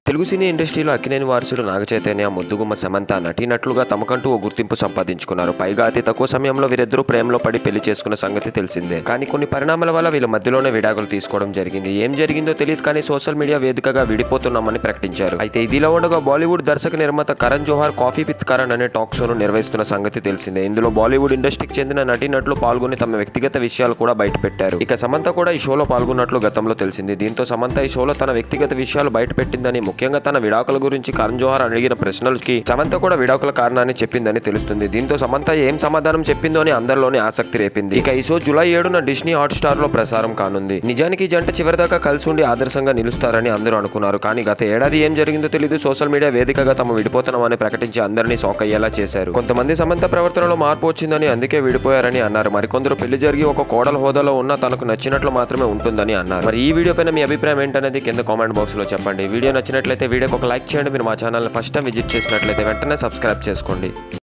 తెలుగు సినీ ఇండస్ట్రీలో అక్కినేని వారసుడు నాగచైతన్య ముద్దుగుమ్మ సమంత నటీనట్లుగా తమకంటూ ఓ గుర్తింపు సంపాదించుకున్నారు పైగా అతి తక్కువ సమయంలో వీరిద్దరూ ప్రేమలో పడి పెళ్లి చేసుకున్న సంగతి తెలిసిందే కానీ కొన్ని పరిణామాల వల్ల వీళ్ళ మధ్యలోనే విడాకులు తీసుకోవడం జరిగింది ఏం జరిగిందో తెలియదు కానీ సోషల్ మీడియా వేదికగా విడిపోతున్నామని ప్రకటించారు అయితే ఇదిలా ఉండగా బాలీవుడ్ దర్శక నిర్మాత కరణ్ జోహార్ కాఫీ విత్ కరణ్ అనే టాక్ షోను నిర్వహిస్తున్న సంగతి తెలిసిందే ఇందులో బాలీవుడ్ ఇండస్ట్రీకి చెందిన నటీనటులు పాల్గొని తమ వ్యక్తిగత విషయాలు కూడా బయటపెట్టారు ఇక సమంత కూడా ఈ షోలో పాల్గొన్నట్లు గతంలో తెలిసింది దీంతో సమంత ఈ షోలో తన వ్యక్తిగత విషయాలు బయటపెట్టిందని ముఖ్యంగా తన విడాకుల గురించి కరణ్ జోహార్ అడిగిన ప్రశ్నలకి సమంత కూడా విడాకుల కారణాన్ని చెప్పిందని తెలుస్తుంది దీంతో సమంత ఏం సమాధానం చెప్పిందో అని అందరిలోని ఆసక్తి రేపింది ఇక ఈ షో జూలై ఏడున డిస్నీ హాట్ స్టార్ లో ప్రసారం కానుంది నిజానికి ఈ జంట చివరిదాకా కలిసి ఉండి ఆదర్శంగా నిలుస్తారని అందరూ అనుకున్నారు కానీ గత ఏడాది ఏం జరిగిందో తెలియదు సోషల్ మీడియా వేదికగా తమ విడిపోతున్నామని ప్రకటించి అందరినీ షాక్ అయ్యేలా చేశారు కొంతమంది సమంత ప్రవర్తనలో మార్పు వచ్చిందని అందుకే విడిపోయారని అన్నారు మరికొందరు పెళ్లి జరిగి ఒక కోడల హోదాలో ఉన్న తనకు నచ్చినట్లు మాత్రమే ఉంటుందని అన్నారు మరి ఈ వీడియో పైన మీ అభిప్రాయం ఏంటనేది కింద కామెంట్ బాక్స్ లో చెప్పండి వీడియో నచ్చినట్లయితే వీడియోకి ఒక లైక్ చేయండి మీరు మా ఛానల్ ఫస్ట్ టైం విజిట్ చేసినట్లయితే వెంటనే సబ్స్క్రైబ్ చేసుకోండి